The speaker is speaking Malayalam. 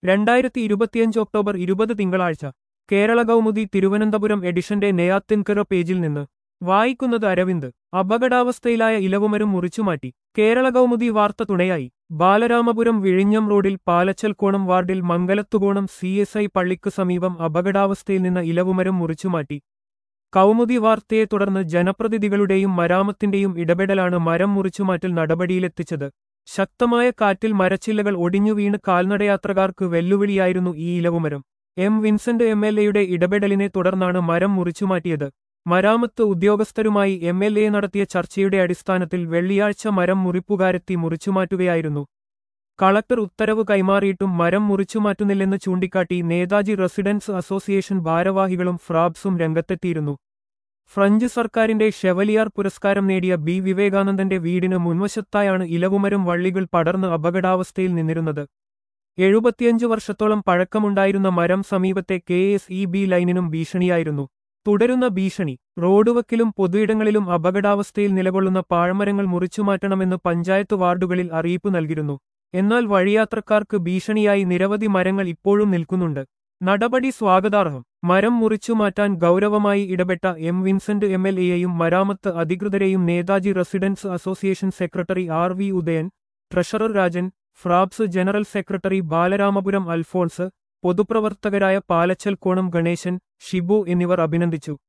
രണ്ടായിരത്തി ഇരുപത്തിയഞ്ച് ഒക്ടോബർ ഇരുപത് തിങ്കളാഴ്ച കേരള കൗമുദി തിരുവനന്തപുരം എഡിഷന്റെ നെയ്യാത്തിൻകര പേജിൽ നിന്ന് വായിക്കുന്നത് അരവിന്ദ് അപകടാവസ്ഥയിലായ ഇലവുമരം മുറിച്ചുമാറ്റി കേരള കൗമുദി വാർത്ത തുണയായി ബാലരാമപുരം വിഴിഞ്ഞം റോഡിൽ പാലച്ചൽക്കോണം വാർഡിൽ മംഗലത്തുകോണം സി എസ് ഐ പള്ളിക്ക് സമീപം അപകടാവസ്ഥയിൽ നിന്ന് ഇലവുമരം മുറിച്ചുമാറ്റി കൗമുദി വാർത്തയെ തുടർന്ന് ജനപ്രതിനിധികളുടെയും മരാമത്തിന്റെയും ഇടപെടലാണ് മരം മുറിച്ചുമാറ്റൽ നടപടിയിലെത്തിച്ചത് ശക്തമായ കാറ്റിൽ മരച്ചില്ലകൾ ഒടിഞ്ഞു വീണ് കാൽനടയാത്രക്കാർക്ക് വെല്ലുവിളിയായിരുന്നു ഈ ഇലവുമരം എം വിൻസെന്റ് എം എൽ എയുടെ ഇടപെടലിനെ തുടർന്നാണ് മരം മുറിച്ചുമാറ്റിയത് മരാമത്ത് ഉദ്യോഗസ്ഥരുമായി എം എൽ എ നടത്തിയ ചർച്ചയുടെ അടിസ്ഥാനത്തിൽ വെള്ളിയാഴ്ച മരം മുറിപ്പുകാരെത്തി മുറിച്ചുമാറ്റുകയായിരുന്നു കളക്ടർ ഉത്തരവ് കൈമാറിയിട്ടും മരം മുറിച്ചുമാറ്റുന്നില്ലെന്ന് ചൂണ്ടിക്കാട്ടി നേതാജി റെസിഡൻസ് അസോസിയേഷൻ ഭാരവാഹികളും ഫ്രാബ്സും രംഗത്തെത്തിയിരുന്നു ഫ്രഞ്ച് സർക്കാരിന്റെ ഷെവലിയാർ പുരസ്കാരം നേടിയ ബി വിവേകാനന്ദന്റെ വീടിന് മുൻവശത്തായാണ് ഇലവുമരം വള്ളികൾ പടർന്ന് അപകടാവസ്ഥയിൽ നിന്നിരുന്നത് എഴുപത്തിയഞ്ച് വർഷത്തോളം പഴക്കമുണ്ടായിരുന്ന മരം സമീപത്തെ കെ എസ് ഇ ബി ലൈനിനും ഭീഷണിയായിരുന്നു തുടരുന്ന ഭീഷണി റോഡുവക്കിലും പൊതുയിടങ്ങളിലും അപകടാവസ്ഥയിൽ നിലകൊള്ളുന്ന പാഴ്മരങ്ങൾ മുറിച്ചുമാറ്റണമെന്ന് പഞ്ചായത്ത് വാർഡുകളിൽ അറിയിപ്പ് നൽകിയിരുന്നു എന്നാൽ വഴിയാത്രക്കാർക്ക് ഭീഷണിയായി നിരവധി മരങ്ങൾ ഇപ്പോഴും നിൽക്കുന്നുണ്ട് നടപടി സ്വാഗതാർഹം മരം മുറിച്ചുമാറ്റാൻ ഗൗരവമായി ഇടപെട്ട എം വിൻസെന്റ് എം എൽ എയെയും മരാമത്ത് അധികൃതരെയും Netaji residence association secretary R V Udayan treasurer Rajan FRABS general secretary Balaramapuram Alphonse പൊതുപ്രവർത്തകരായ പാലച്ചൽ കോണം ഗണേശൻ ഷിബു എന്നിവർ അഭിനന്ദിച്ചു